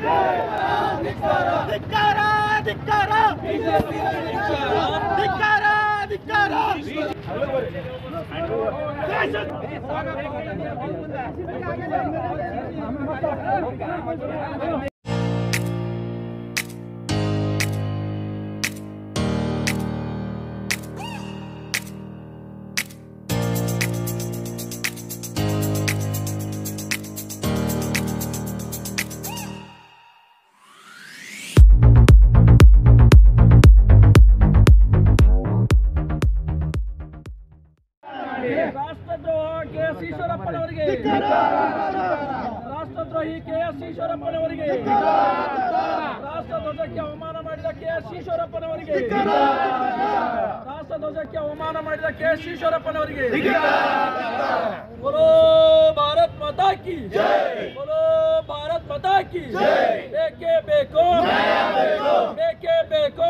ಧಿಕ್ಕಾರ ಧಿಕ್ಕಾರ ಧಿಕ್ಕಾರ ಧಿಕ್ಕಾರ ರಾಷ್ಟ್ರದ್ರೋಹ ಕೆ ಎಸ್ ಈಶ್ವರಪ್ಪನವರಿಗೆ ರಾಷ್ಟ್ರದ್ರೋಹಿ ಕೆ ಎಸ್ ಈಶ್ವರಪ್ಪನವರಿಗೆ ರಾಷ್ಟ್ರಧ್ವಜಕ್ಕೆ ಅವಮಾನ ಮಾಡಿದ ಕೆ ಎಸ್ ಈಶ್ವರಪ್ಪನವರಿಗೆ ರಾಷ್ಟ್ರಧ್ವಜಕ್ಕೆ ಅವಮಾನ ಮಾಡಿದ ಕೆ ಎಸ್ ಈಶ್ವರಪ್ಪನವರಿಗೆ ಬೋಲೋ ಭಾರತ್ ಮಾತಾ ಕಿ ಬೋಲೋ ಭಾರತ್ ಮಾತಾ ಕಿ ಬೇಕೇ ಬೇಕು ಬೇಕೇ ಬೇಕು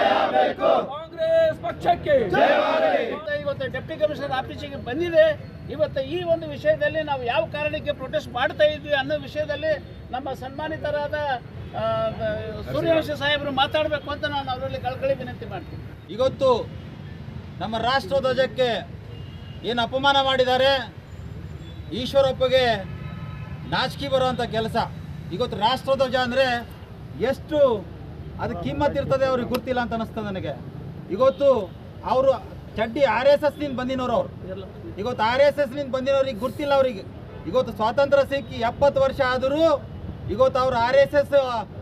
ಕಾಂಗ್ರೆಸ್ ಪಕ್ಷಕ್ಕೆ ಇವತ್ತು ಇವತ್ತು ಡೆಪ್ಟಿ ಕಮಿಷನರ್ ಆಫೀಸಿಗೆ ಬಂದಿದೆ ಇವತ್ತು ಈ ಒಂದು ವಿಷಯದಲ್ಲಿ ನಾವು ಯಾವ ಕಾರಣಕ್ಕೆ ಪ್ರೊಟೆಸ್ಟ್ ಮಾಡ್ತಾ ಇದ್ವಿ ಅನ್ನೋ ವಿಷಯದಲ್ಲಿ ನಮ್ಮ ಸನ್ಮಾನಿತರಾದ ಆ, ಸೂರ್ಯವಂಶಿ ಸಾಹೇಬರು ಮಾತಾಡಬೇಕು ಅಂತ ನಾನು ಅವರಲ್ಲಿ ಕಳ್ಕಳಿ ವಿನಂತಿ ಮಾಡ್ತೀನಿ ಇವತ್ತು ನಮ್ಮ ರಾಷ್ಟ್ರಧ್ವಜಕ್ಕೆ ಏನು ಅಪಮಾನ ಮಾಡಿದ್ದಾರೆ ಈಶ್ವರಪ್ಪಗೆ ನಾಚಿಕೆ ಬರುವಂಥ ಕೆಲಸ ಇವತ್ತು ರಾಷ್ಟ್ರಧ್ವಜ ಅಂದರೆ ಎಷ್ಟು ಅದು ಕಿಮ್ಮತ್ ಇರ್ತದೆ ಅವ್ರಿಗೆ ಗೊತ್ತಿಲ್ಲ ಅಂತ ಅನಿಸ್ತದೆ ನನಗೆ ಇವತ್ತು ಅವರು ಚಡ್ಡಿ ಆರ್ ಎಸ್ ಎಸ್ನಿಂದ ಬಂದಿನವ್ರು ಅವ್ರು ಇವತ್ತು ಆರ್ ಎಸ್ ಎಸ್ನಿಂದ ಬಂದಿರೋರಿಗೆ ಗೊತ್ತಿಲ್ಲ ಅವರಿಗೆ ಇವತ್ತು ಸ್ವಾತಂತ್ರ್ಯ ಸಿಕ್ಕಿ ಎಪ್ಪತ್ತು ವರ್ಷ ಆದರೂ ಇವತ್ತು ಅವ್ರು ಆರ್ ಎಸ್ ಎಸ್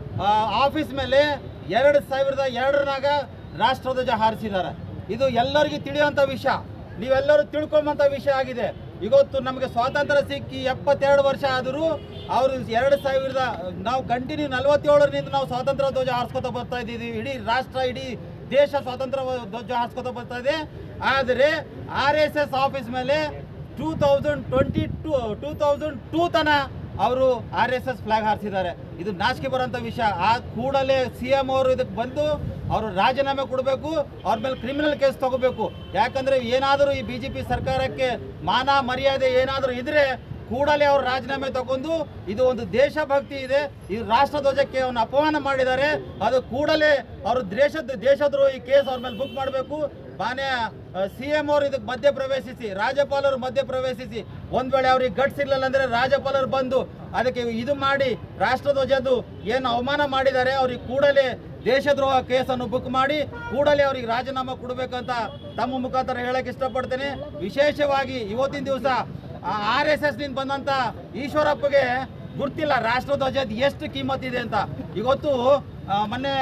ಆಫೀಸ್ ಮೇಲೆ ಎರಡು ಸಾವಿರದ ಎರಡರನಾಗ ರಾಷ್ಟ್ರಧ್ವಜ ಹಾರಿಸಿದ್ದಾರೆ ಇದು ಎಲ್ಲರಿಗೂ ತಿಳಿಯುವಂಥ ವಿಷಯ ನೀವೆಲ್ಲರೂ ತಿಳ್ಕೊಂಬಂಥ ವಿಷಯ ಆಗಿದೆ ಇವತ್ತು ನಮಗೆ ಸ್ವಾತಂತ್ರ್ಯ ಸಿಕ್ಕಿ ಎಪ್ಪತ್ತೆರಡು ವರ್ಷ ಆದರೂ ಅವರು ಎರಡು ಸಾವಿರದ ನಾವು ಕಂಟಿನ್ಯೂ ನಲವತ್ತೇಳರಿಂದ ನಾವು ಸ್ವಾತಂತ್ರ್ಯ ಧ್ವಜ ಹಾರಿಸ್ಕೊತಾ ಬರ್ತಾ ಇದ್ದೀವಿ ಇಡೀ ರಾಷ್ಟ್ರ ಇಡೀ ದೇಶ ಸ್ವಾತಂತ್ರ್ಯ ಧ್ವಜ ಹಾರಿಸ್ಕೊತಾ ಬರ್ತಾ ಇದೆ ಆದರೆ ಆರ್ ಎಸ್ ಎಸ್ ಆಫೀಸ್ ಮೇಲೆ two thousand twenty two two thousand two ತನ ಅವರು ಆರ್ ಎಸ್ ಎಸ್ ಫ್ಲಾಗ್ ಹಾರಿಸಿದ್ದಾರೆ ಇದು ನಾಚಿಕೆ ಬರೋಂಥ ವಿಷಯ ಆ ಕೂಡಲೇ ಸಿ ಎಂ ಅವರು ಇದಕ್ಕೆ ಬಂದು ಅವರು ರಾಜೀನಾಮೆ ಕೊಡಬೇಕು ಅವ್ರ ಮೇಲೆ ಕ್ರಿಮಿನಲ್ ಕೇಸ್ ತಗೋಬೇಕು ಯಾಕಂದ್ರೆ ಏನಾದರೂ ಈ ಬಿ ಜೆ ಪಿ ಸರ್ಕಾರಕ್ಕೆ ಮಾನ ಮರ್ಯಾದೆ ಏನಾದರೂ ಇದ್ರೆ ಕೂಡಲೇ ಅವರು ರಾಜೀನಾಮೆ ತಗೊಂಡು ಇದು ಒಂದು ದೇಶಭಕ್ತಿ ಇದೆ ಈ ರಾಷ್ಟ್ರಧ್ವಜಕ್ಕೆ ಅವನು ಅಪಮಾನ ಮಾಡಿದ್ದಾರೆ ಅದು ಕೂಡಲೇ ಅವರು ದೇಶದ ದೇಶದ್ರೋಹಿ ಕೇಸ್ ಅವ್ರ ಮೇಲೆ ಬುಕ್ ಮಾಡಬೇಕು ಮಾನ್ಯ ಸಿ ಎಂ ಅವರು ಇದಕ್ಕೆ ಮಧ್ಯ ಪ್ರವೇಶಿಸಿ ರಾಜ್ಯಪಾಲರು ಮಧ್ಯ ಪ್ರವೇಶಿಸಿ ಒಂದ್ ವೇಳೆ ಅವ್ರಿಗೆ ಗಟ್ಸ್ ಇರಲಿಲ್ಲ ಅಂದ್ರೆ ರಾಜ್ಯಪಾಲರು ಬಂದು ಅದಕ್ಕೆ ಇದು ಮಾಡಿ ರಾಷ್ಟ್ರಧ್ವಜದ್ದು ಏನು ಅವಮಾನ ಮಾಡಿದ್ದಾರೆ ಅವ್ರಿಗೆ ಕೂಡಲೇ ದೇಶದ್ರೋಹ ಕೇಸನ್ನು ಬುಕ್ ಮಾಡಿ ಕೂಡಲೇ ಅವ್ರಿಗೆ ರಾಜೀನಾಮೆ ಕೊಡಬೇಕಂತ ತಮ್ಮ ಮುಖಾಂತರ ಹೇಳಕ್ ಇಷ್ಟಪಡ್ತೇನೆ ವಿಶೇಷವಾಗಿ ಇವತ್ತಿನ ದಿವಸ ಆರ್ ಎಸ್ ಎಸ್ ನಿಂದ ಬಂದಂತ ಈಶ್ವರಪ್ಪಗೆ ಗುರ್ತಿಲ್ಲ ರಾಷ್ಟ್ರಧ್ವಜದ ಎಷ್ಟು ಕಿಮ್ಮತ್ ಇದೆ ಅಂತ ಇವತ್ತು ಆ, ಮೊನ್ನೆ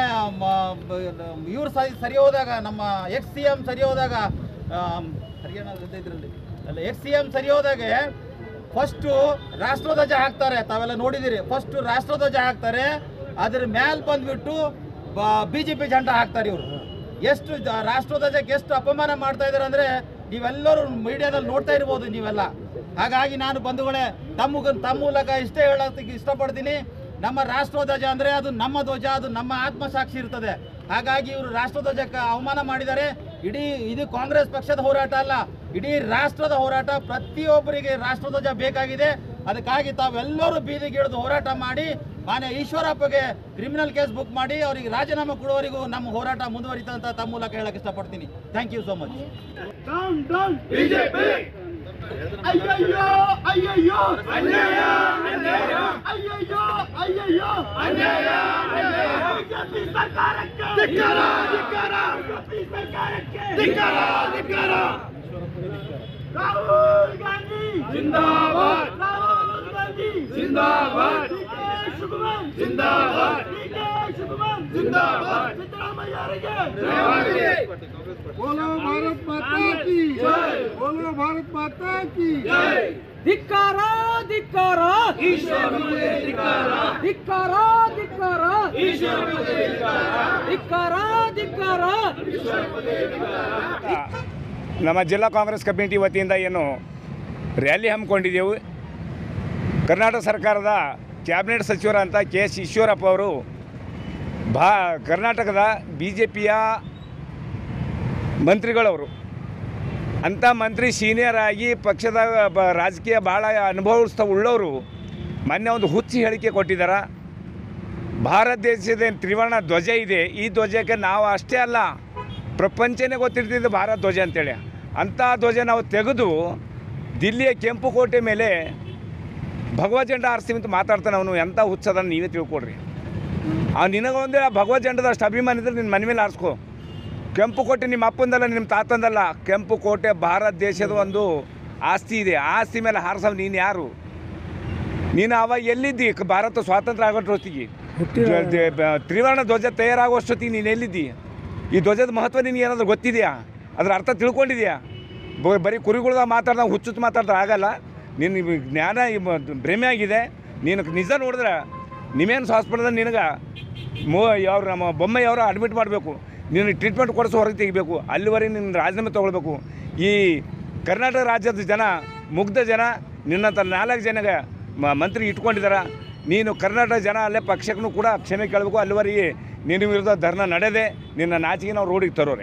ಇವ್ರು ಸರಿ ಸರಿ ಹೋದಾಗ ನಮ್ಮ ಎಕ್ಸ್ ಸಿ ಎಂ ಸರಿ ಹೋದಾಗ ಹರಿಯಾಣ ಇದ್ರಲ್ಲಿ ಅಲ್ಲ ಎಕ್ಸ್ ಸಿ ಎಂ ಸರಿ ಹೋದಾಗ ಫಸ್ಟು ರಾಷ್ಟ್ರಧ್ವಜ ಹಾಕ್ತಾರೆ ತಾವೆಲ್ಲ ನೋಡಿದಿರಿ ಫಸ್ಟ್ ರಾಷ್ಟ್ರಧ್ವಜ ಹಾಕ್ತಾರೆ ಅದ್ರ ಮ್ಯಾಲ್ ಬಂದ್ಬಿಟ್ಟು ಬಿ ಜೆ ಪಿ ಜೆಂಡ ಹಾಕ್ತಾರೆ ಇವರು ಎಷ್ಟು ಜ- ರಾಷ್ಟ್ರಧ್ವಜಕ್ಕೆ ಎಷ್ಟು ಅಪಮಾನ ಮಾಡ್ತಾ ಇದ್ದಾರೆ ಅಂದ್ರೆ ನೀವೆಲ್ಲರೂ ಮೀಡಿಯಾದಲ್ಲಿ ನೋಡ್ತಾ ಇರ್ಬೋದು ನೀವೆಲ್ಲ ಹಾಗಾಗಿ ನಾನು ಬಂಧುಗಳೇ ತಮ್ಮ ತಮ್ಮ ಮೂಲಕ ಇಷ್ಟೇ ಹೇಳೋದಕ್ಕೆ ಇಷ್ಟಪಡ್ತೀನಿ ನಮ್ಮ ರಾಷ್ಟ್ರಧ್ವಜ ಅಂದ್ರೆ ಅದು ನಮ್ಮ ಧ್ವಜ ಅದು ನಮ್ಮ ಆತ್ಮಸಾಕ್ಷಿ ಇರ್ತದೆ ಹಾಗಾಗಿ ಇವರು ರಾಷ್ಟ್ರಧ್ವಜಕ್ಕೆ ಅವಮಾನ ಮಾಡಿದ್ದಾರೆ ಇಡೀ ಇದು ಕಾಂಗ್ರೆಸ್ ಪಕ್ಷದ ಹೋರಾಟ ಅಲ್ಲ ಇಡೀ ರಾಷ್ಟ್ರದ ಹೋರಾಟ ಪ್ರತಿಯೊಬ್ಬರಿಗೆ ರಾಷ್ಟ್ರಧ್ವಜ ಬೇಕಾಗಿದೆ ಅದಕ್ಕಾಗಿ ತಾವೆಲ್ಲರೂ ಬೀದಿಗಿಳಿದು ಹೋರಾಟ ಮಾಡಿ ಮಾನ್ಯ ಈಶ್ವರಪ್ಪಗೆ ಕ್ರಿಮಿನಲ್ ಕೇಸ್ ಬುಕ್ ಮಾಡಿ ಅವರಿಗೆ ರಾಜೀನಾಮೆ ಕೊಡುವವರೆಗೂ ನಮ್ಮ ಹೋರಾಟ ಮುಂದುವರಿತ ಅಂತ ತಮ್ಮ ಮೂಲಕ ಹೇಳಕ್ ಇಷ್ಟಪಡ್ತೀನಿ thank you so much down down BJP ಅಯ್ಯಯ್ಯೋ ಅಯ್ಯಯ್ಯೋ ಅನ್ಯಾಯ ಅನ್ಯಾಯ ಅಯ್ಯಯ್ಯೋ ಅಯ್ಯಯ್ಯೋ ಅನ್ಯಾಯ ಅನ್ಯಾಯ ಬಿಜೆಪಿ ಸರ್ಕಾರಕ್ಕೆ ಧಿಕ್ಕಾರ ಧಿಕ್ಕಾರ ಬಿಜೆಪಿ ಸರ್ಕಾರಕ್ಕೆ ಧಿಕ್ಕಾರ ಧಿಕ್ಕಾರ ರಾಹುಲ್ ಗಾಂಧಿ ಜಿಂದಾಬಾದ್ ರಾಹುಲ್ ಗಾಂಧಿ ಜಿಂದಾಬಾದ್ ಶಿವಕುಮಾರ್ ಜಿಂದಾಬಾದ್ ಶಿವಕುಮಾರ್ ಜಿಂದಾಬಾದ್ ಸಿದ್ದರಾಮಯ್ಯರಿಗೆ ಜಯವಾಗಲಿ बोलो भारत माता की जय बोलो भारत माता की ಧಿಕ್ಕಾರ ಧಿಕ್ಕಾರ ಧಿಕ್ಕಾರ ಧಿಕ್ಕಾರ ಧಿಕ್ಕಾರ ಧಿಕ್ಕಾರ ನಮ್ಮ ಜಿಲ್ಲಾ ಕಾಂಗ್ರೆಸ್ ಕಮಿಟಿ ವತಿಯಿಂದ ಏನು ರ್ಯಾಲಿ ಹಮ್ಮಿಕೊಂಡಿದ್ದೆವು ಕರ್ನಾಟಕ ಸರ್ಕಾರದ ಕ್ಯಾಬಿನೆಟ್ ಸಚಿವರಂತ ಕೆ ಎಸ್ ಈಶ್ವರಪ್ಪ ಅವರು ಭಾ ಕರ್ನಾಟಕದ ಬಿ ಜೆ ಪಿಯ ಮಂತ್ರಿಗಳವರು ಅಂಥ ಮಂತ್ರಿ ಸೀನಿಯರ್ ಆಗಿ ಪಕ್ಷದ ಬ ರಾಜಕೀಯ ಭಾಳ ಅನುಭವಿಸ್ತಾ ಉಳ್ಳವರು ಮೊನ್ನೆ ಒಂದು ಹುಚ್ಚಿ ಹೇಳಿಕೆ ಕೊಟ್ಟಿದ್ದಾರೆ ಭಾರತ ದೇಶದ ಏನ್ ತ್ರಿವರ್ಣ ಧ್ವಜ ಇದೆ ಈ ಧ್ವಜಕ್ಕೆ ನಾವು ಅಷ್ಟೇ ಅಲ್ಲ ಪ್ರಪಂಚನೇ ಗೊತ್ತಿರ್ತಿದ್ದು ಭಾರತ ಧ್ವಜ ಅಂತೇಳಿ ಅಂಥ ಧ್ವಜ ನಾವು ತೆಗೆದು ದಿಲ್ಲಿಯ ಕೆಂಪು ಕೋಟೆ ಮೇಲೆ ಭಗವ ಜಂಡ ಆರಿಸ್ತೀವಿ ಅಂತ ಮಾತಾಡ್ತಾನೆ ಅವನು ಎಂಥ ಹುಚ್ಚದ ನೀವೇ ತಿಳ್ಕೊಡ್ರಿ ಆ ನಿನಗೊಂದೇ ಆ ಭಗವ ಜಂಡದಷ್ಟು ಅಭಿಮಾನ ಇದ್ರೆ ನಿನ್ನ ಮನೆ ಮೇಲೆ ಆರಿಸ್ಕೊ ಕೆಂಪು ಕೋಟೆ ನಿಮ್ಮ ಅಪ್ಪಂದಲ್ಲ ನಿಮ್ಮ ತಾತಂದಲ್ಲ ಕೆಂಪು ಕೋಟೆ ಭಾರತ ದೇಶದ ಒಂದು ಆಸ್ತಿ ಇದೆ ಆ ಆಸ್ತಿ ಮೇಲೆ ಹಾರಿಸೋ ನೀನು ಯಾರು ನೀನು ಅವಾಗ ಎಲ್ಲಿದ್ದಿ ಕ- ಭಾರತ ಸ್ವಾತಂತ್ರ್ಯ ಆಗೋಷ್ಟೊತ್ತಿಗೆ ದ- ದ- ಬ- ತ್ರಿವರ್ಣ ಧ್ವಜ ತಯಾರಾಗುವಷ್ಟೊತ್ತಿಗೆ ನೀನು ಎಲ್ಲಿದ್ದಿ ಈ ಧ್ವಜದ ಮಹತ್ವ ನಿನಗೆ ಏನಾದರೂ ಗೊತ್ತಿದೆಯಾ ಅದರ ಅರ್ಥ ತಿಳ್ಕೊಂಡಿದ್ಯಾ ಬ- ಬರೀ ಕುರಿಗಳ್ದಾಗ ಮಾತಾಡ್ದ ಹುಚ್ಚುಚ್ಚು ಮಾತಾಡಿದ್ರೆ ಆಗಲ್ಲ ನಿನ್ನ ಈ ಜ್ಞಾನ ಈ ಮ- ಭ್ರಮೆ ಆಗಿದೆ ನೀನು ನಿಜ ನೋಡಿದ್ರೆ ನಿಮೇನ್ಸ್ ಹಾಸ್ಪಿಟಲ್ದಾಗ ನಿನಗೆ ಮೋ ಅವ್ರು ನಮ್ಮ ಬೊಮ್ಮೆ ಅವರ ಅಡ್ಮಿಟ್ ಮಾಡಬೇಕು ನೀನು ಟ್ರೀಟ್ಮೆಂಟ್ ಕೊಡಿಸೋ ಹೊರಗೆ ತೆಗಿಬೇಕು ಅಲ್ಲಿವರೆಗೆ ನಿನ್ನ ರಾಜೀನಾಮೆ ತೊಗೊಳ್ಬೇಕು ಈ ಕರ್ನಾಟಕ ರಾಜ್ಯದ ಜನ ಮುಗ್ಧ ಜನ ನಿನ್ನಂಥ ನಾಲ್ಕು ಜನಗೆ ಮ- ಮಂತ್ರಿ ಇಟ್ಕೊಂಡಿದ್ದಾರೆ ನೀನು ಕರ್ನಾಟಕ ಜನ ಅಲ್ಲೇ ಪಕ್ಷಕ್ಕೂ ಕೂಡ ಕ್ಷಮೆ ಕೇಳಬೇಕು ಅಲ್ಲಿವರೆಗೆ ನಿನ್ನ ವಿರುದ್ಧ ಧರ್ನ ನಡೆದೆ ನಿನ್ನ ನಾಚಿಗೆ ನಾವು ರೋಡಿಗೆ ತರೋರೆ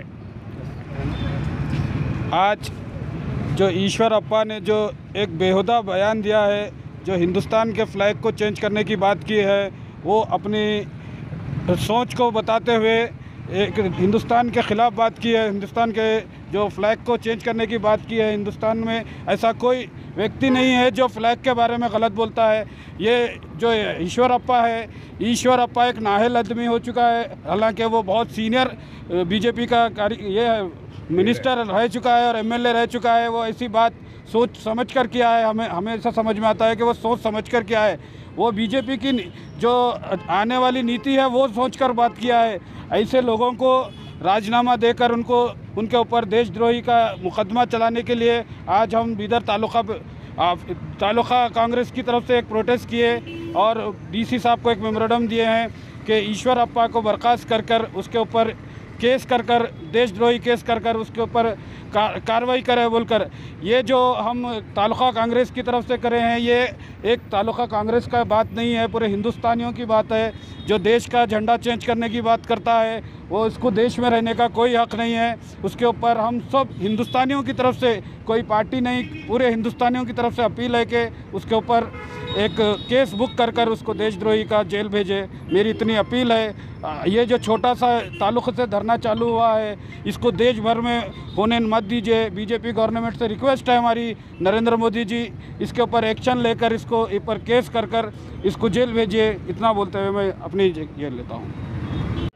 आज जो ईश्वर अप्पा ने जो एक बेहुदा बयान दिया है जो हिंदुस्तान के फ्लैग को चेंज करने की बात की है वो अपनी सोच को बताते हुए एक हिंदुस्तान के ख़िलाफ़ बात की है हिंदुस्तान के जो फ्लैग को चेंज करने की बात की है हिंदुस्तान में ऐसा कोई व्यक्ति नहीं है जो फ्लैग के बारे में गलत बोलता है ये जो ईश्वर अप्पा है ईश्वर अप्पा एक नाहल आदमी हो चुका है हालांकि वो बहुत सीनियर बीजेपी का कार्य ये है मिनिस्टर रह चुका है और एमएलए रह चुका है वो ऐसी बात सोच समझ कर किया है हमें हमेशा समझ में आता है कि वो सोच समझ कर किया है वो बीजेपी की नी- जो आने वाली नीति है वो सोच कर बात किया है ऐसे लोगों को राजीनामा देकर उनको उनके ऊपर देशद्रोही का मुकदमा चलाने के लिए आज हम बीदर तालुका पे- आ, तालुका कांग्रेस की तरफ से एक प्रोटेस्ट किए और डीसी साहब को एक मेमोरेंडम दिए हैं कि ईश्वर अप्पा को बर्खास्त कर कर उसके ऊपर केस कर कर देशद्रोही केस कर कर उसके ऊपर का, कार्रवाई करें बोलकर ये जो हम तालुका कांग्रेस की तरफ से करे हैं ये एक तालुका कांग्रेस का बात नहीं है पूरे हिंदुस्तानियों की बात है जो देश का झंडा चेंज करने की बात करता है वो इसको देश में रहने का कोई हक नहीं है उसके ऊपर हम सब हिंदुस्तानियों की तरफ से कोई पार्टी नहीं पूरे हिंदुस्तानियों की तरफ से अपील है कि उसके ऊपर एक केस बुक कर कर उसको देशद्रोही का जेल भेजे मेरी इतनी अपील है आ, ये जो छोटा सा ताल्लुक से धरना चालू हुआ है इसको देश भर में होने मत दीजिए बीजेपी गवर्नमेंट से रिक्वेस्ट है हमारी नरेंद्र मोदी जी इसके ऊपर एक्शन लेकर इसको ऊपर केस कर कर इसको जेल भेजिए इतना बोलते हुए मैं अपनी ये लेता हूँ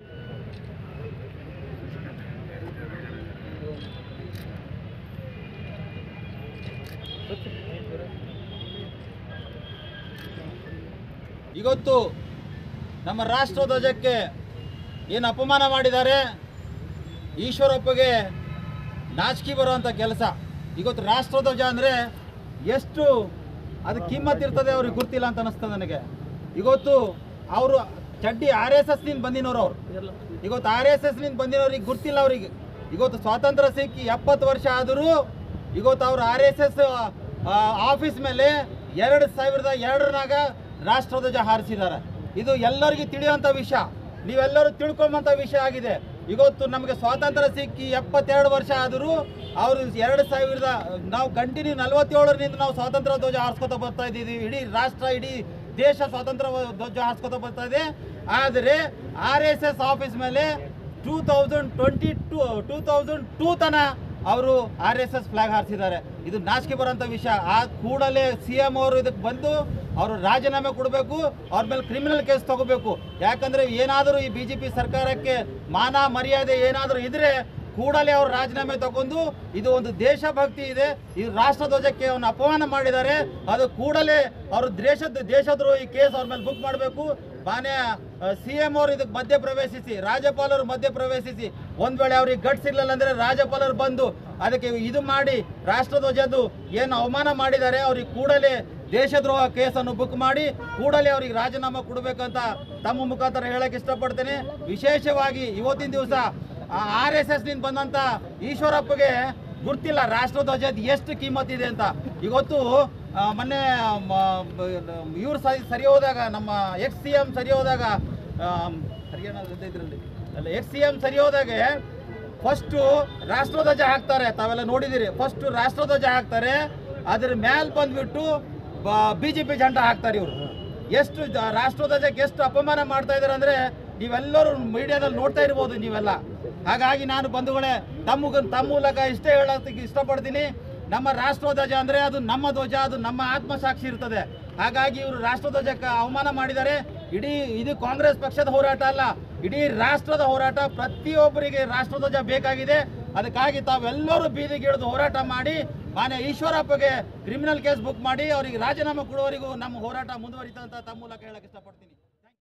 ಇವತ್ತು ನಮ್ಮ ರಾಷ್ಟ್ರಧ್ವಜಕ್ಕೆ ಏನು ಅಪಮಾನ ಮಾಡಿದ್ದಾರೆ ಈಶ್ವರಪ್ಪಗೆ ನಾಚಿಕೆ ಬರುವಂಥ ಕೆಲಸ ಇವತ್ತು ರಾಷ್ಟ್ರಧ್ವಜ ಅಂದರೆ ಎಷ್ಟು ಅದು ಕಿಮ್ಮತ್ ಇರ್ತದೆ ಅವ್ರಿಗೆ ಗೊತ್ತಿಲ್ಲ ಅಂತ ಅನಿಸ್ತದೆ ನನಗೆ ಇವತ್ತು ಅವರು ಚಡ್ಡಿ ಆರ್ ಎಸ್ ಎಸ್ನಿಂದ ಬಂದಿನವ್ರು ಅವ್ರು ಇವತ್ತು ಆರ್ ಎಸ್ ಎಸ್ನಿಂದ ಬಂದಿರೋರಿಗೆ ಗೊತ್ತಿಲ್ಲ ಅವರಿಗೆ ಇವತ್ತು ಸ್ವಾತಂತ್ರ್ಯ ಸಿಕ್ಕಿ ಎಪ್ಪತ್ತು ವರ್ಷ ಆದರೂ ಇವತ್ತು ಅವ್ರು ಆರ್ ಎಸ್ ಎಸ್ ಆಫೀಸ್ ಮೇಲೆ ಎರಡು ಸಾವಿರದ ಎರಡರಾಗ ರಾಷ್ಟ್ರಧ್ವಜ ಹಾರಿಸಿದ್ದಾರೆ ಇದು ಎಲ್ಲರಿಗೂ ತಿಳಿಯುವಂಥ ವಿಷಯ ನೀವೆಲ್ಲರೂ ತಿಳ್ಕೊಂಬಂಥ ವಿಷಯ ಆಗಿದೆ ಇವತ್ತು ನಮಗೆ ಸ್ವಾತಂತ್ರ್ಯ ಸಿಕ್ಕಿ ಎಪ್ಪತ್ತೆರಡು ವರ್ಷ ಆದರೂ ಅವರು ಎರಡು ಸಾವಿರದ ನಾವು ಕಂಟಿನ್ಯೂ ನಲವತ್ತೇಳರಿಂದ ನಾವು ಸ್ವಾತಂತ್ರ್ಯ ಧ್ವಜ ಹಾರಿಸ್ಕೊತ ಬರ್ತಾ ಇದ್ದೀವಿ ಇಡೀ ರಾಷ್ಟ್ರ ಇಡೀ ದೇಶ ಸ್ವಾತಂತ್ರ್ಯ ಧ್ವಜ ಹಾರಿಸ್ಕೊತ ಬರ್ತಾ ಇದೆ ಆದರೆ ಆರ್ ಎಸ್ ಎಸ್ ಆಫೀಸ್ ಮೇಲೆ two thousand twenty two two thousand two ತನ ಅವರು ಆರ್ ಎಸ್ ಎಸ್ ಫ್ಲಾಗ್ ಹಾರಿಸಿದ್ದಾರೆ ಇದು ನಾಚಿಕೆ ಬರೋಂಥ ವಿಷಯ ಆ ಕೂಡಲೇ ಸಿ ಎಂ ಅವರು ಇದಕ್ಕೆ ಬಂದು ಅವರು ರಾಜೀನಾಮೆ ಕೊಡಬೇಕು ಅವ್ರ ಮೇಲೆ ಕ್ರಿಮಿನಲ್ ಕೇಸ್ ತಗೋಬೇಕು ಯಾಕಂದ್ರೆ ಏನಾದರೂ ಈ ಬಿ ಜೆ ಪಿ ಸರ್ಕಾರಕ್ಕೆ ಮಾನ ಮರ್ಯಾದೆ ಏನಾದರೂ ಇದ್ರೆ ಕೂಡಲೇ ಅವರು ರಾಜೀನಾಮೆ ತಗೊಂಡು ಇದು ಒಂದು ದೇಶಭಕ್ತಿ ಇದೆ ಈ ರಾಷ್ಟ್ರಧ್ವಜಕ್ಕೆ ಅವನು ಅಪಮಾನ ಮಾಡಿದ್ದಾರೆ ಅದು ಕೂಡಲೇ ಅವರು ದೇಶದ ದೇಶದ್ರೋಹಿ ಕೇಸ್ ಅವ್ರ ಮೇಲೆ ಬುಕ್ ಮಾಡಬೇಕು ಮಾನ್ಯ ಸಿ ಎಂ ಅವರು ಇದಕ್ಕೆ ಮಧ್ಯ ಪ್ರವೇಶಿಸಿ ರಾಜ್ಯಪಾಲರು ಮಧ್ಯ ಪ್ರವೇಶಿಸಿ ಒಂದ್ ವೇಳೆ ಅವ್ರಿಗೆ ಗಟ್ಸ್ ಇರಲಿಲ್ಲ ಅಂದ್ರೆ ರಾಜ್ಯಪಾಲರು ಬಂದು ಅದಕ್ಕೆ ಇದು ಮಾಡಿ ರಾಷ್ಟ್ರಧ್ವಜದ್ದು ಏನು ಅವಮಾನ ಮಾಡಿದ್ದಾರೆ ಅವ್ರಿಗೆ ಕೂಡಲೇ ದೇಶದ್ರೋಹ ಕೇಸನ್ನು ಬುಕ್ ಮಾಡಿ ಕೂಡಲೇ ಅವ್ರಿಗೆ ರಾಜೀನಾಮೆ ಕೊಡಬೇಕಂತ ತಮ್ಮ ಮುಖಾಂತರ ಹೇಳಕ್ ಇಷ್ಟಪಡ್ತೇನೆ ವಿಶೇಷವಾಗಿ ಇವತ್ತಿನ ದಿವಸ ಆರ್ ಎಸ್ ಎಸ್ ನಿಂದ ಬಂದಂತ ಈಶ್ವರಪ್ಪಗೆ ಗುರ್ತಿಲ್ಲ ರಾಷ್ಟ್ರಧ್ವಜದ ಎಷ್ಟು ಕಿಮ್ಮತ್ ಇದೆ ಅಂತ ಇವತ್ತು ಆ, ಮೊನ್ನೆ ಇವ್ರು ಸರಿ ಸರಿ ಹೋದಾಗ ನಮ್ಮ ಎಕ್ಸ್ ಸಿ ಎಂ ಸರಿ ಹೋದಾಗ ಹರಿಯಾಣ ಇದರಲ್ಲಿ ಅಲ್ಲ ಎಕ್ಸ್ ಸಿ ಎಂ ಸರಿ ಹೋದಾಗೆ ಫಸ್ಟು ರಾಷ್ಟ್ರಧ್ವಜ ಹಾಕ್ತಾರೆ ತಾವೆಲ್ಲ ನೋಡಿದಿರಿ ಫಸ್ಟ್ ರಾಷ್ಟ್ರಧ್ವಜ ಹಾಕ್ತಾರೆ ಅದ್ರ ಮ್ಯಾಲ್ ಬಂದ್ಬಿಟ್ಟು ಬಿ ಜೆ ಪಿ ಜಂಡ ಹಾಕ್ತಾರೆ ಇವರು ಎಷ್ಟು ಜ- ರಾಷ್ಟ್ರಧ್ವಜಕ್ಕೆ ಎಷ್ಟು ಅಪಮಾನ ಮಾಡ್ತಾ ಇದ್ದಾರೆ ಅಂದ್ರೆ ನೀವೆಲ್ಲರೂ ಮೀಡಿಯಾದಲ್ಲಿ ನೋಡ್ತಾ ಇರ್ಬೋದು ನೀವೆಲ್ಲ ಹಾಗಾಗಿ ನಾನು ಬಂಧುಗಳೇ ತಮ್ಮ ತಮ್ಮ ಮೂಲಕ ಇಷ್ಟೇ ಹೇಳೋದಕ್ಕೆ ಇಷ್ಟಪಡ್ತೀನಿ ನಮ್ಮ ರಾಷ್ಟ್ರಧ್ವಜ ಅಂದ್ರೆ ಅದು ನಮ್ಮ ಧ್ವಜ ಅದು ನಮ್ಮ ಆತ್ಮಸಾಕ್ಷಿ ಇರ್ತದೆ ಹಾಗಾಗಿ ಇವರು ರಾಷ್ಟ್ರಧ್ವಜಕ್ಕೆ ಅವಮಾನ ಮಾಡಿದ್ದಾರೆ ಇಡೀ ಇದು ಕಾಂಗ್ರೆಸ್ ಪಕ್ಷದ ಹೋರಾಟ ಅಲ್ಲ ಇಡೀ ರಾಷ್ಟ್ರದ ಹೋರಾಟ ಪ್ರತಿಯೊಬ್ಬರಿಗೆ ರಾಷ್ಟ್ರಧ್ವಜ ಬೇಕಾಗಿದೆ ಅದಕ್ಕಾಗಿ ತಾವೆಲ್ಲರೂ ಬೀದಿಗಿಳಿದು ಹೋರಾಟ ಮಾಡಿ ಮಾನ್ಯ ಈಶ್ವರಪ್ಪಗೆ ಕ್ರಿಮಿನಲ್ ಕೇಸ್ ಬುಕ್ ಮಾಡಿ ಅವರಿಗೆ ರಾಜೀನಾಮೆ ಕೊಡುವವರೆಗೂ ನಮ್ಮ ಹೋರಾಟ ಮುಂದುವರಿತಂತ ತಮ್ಮ ಮೂಲಕ ಹೇಳಕ್ಕೆ ಇಷ್ಟಪಡ್ತೀನಿ